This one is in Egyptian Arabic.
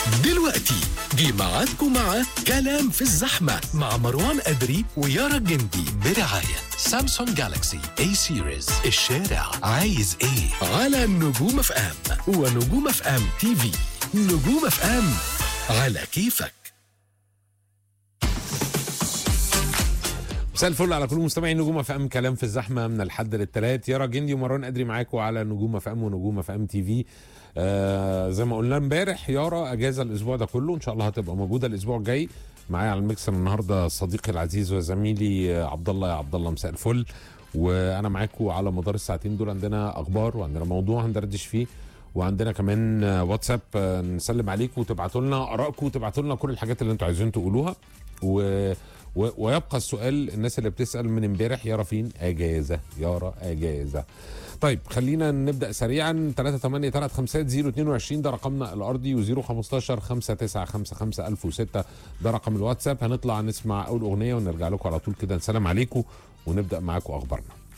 دلوقتي جه ميعادكم مع كلام في الزحمة مع مروان أدري ويارا الجندي برعاية سامسونج جالاكسي اي سيريز الشارع عايز ايه على نجوم اف ام ونجوم اف ام تي في نجوم اف ام على كيفك مساء الفل على كل مستمعين نجوم اف ام كلام في الزحمه من الحد للثلاث يارا جندي ومروان ادري معاكم على نجوم اف ام ونجوم اف ام تي في آه زي ما قلنا امبارح يارا اجازه الاسبوع ده كله ان شاء الله هتبقى موجوده الاسبوع الجاي معايا على المكسر النهارده صديقي العزيز وزميلي آه، عبد الله يا عبد الله مساء الفل وانا معاكم على مدار الساعتين دول عندنا اخبار وعندنا موضوع هندردش فيه وعندنا كمان آه، واتساب آه، نسلم عليكم وتبعتوا لنا ارائكم وتبعتوا لنا كل الحاجات اللي انتوا عايزين تقولوها و... و... ويبقى السؤال الناس اللي بتسال من امبارح يارا فين اجازه يارا اجازه طيب خلينا نبدا سريعا 3 8 3 5 0 22 ده رقمنا الارضي و0 15 5 9 5 5 1006 ده رقم الواتساب هنطلع نسمع اول اغنيه ونرجع لكم على طول كده نسلم عليكم ونبدا معاكم اخبارنا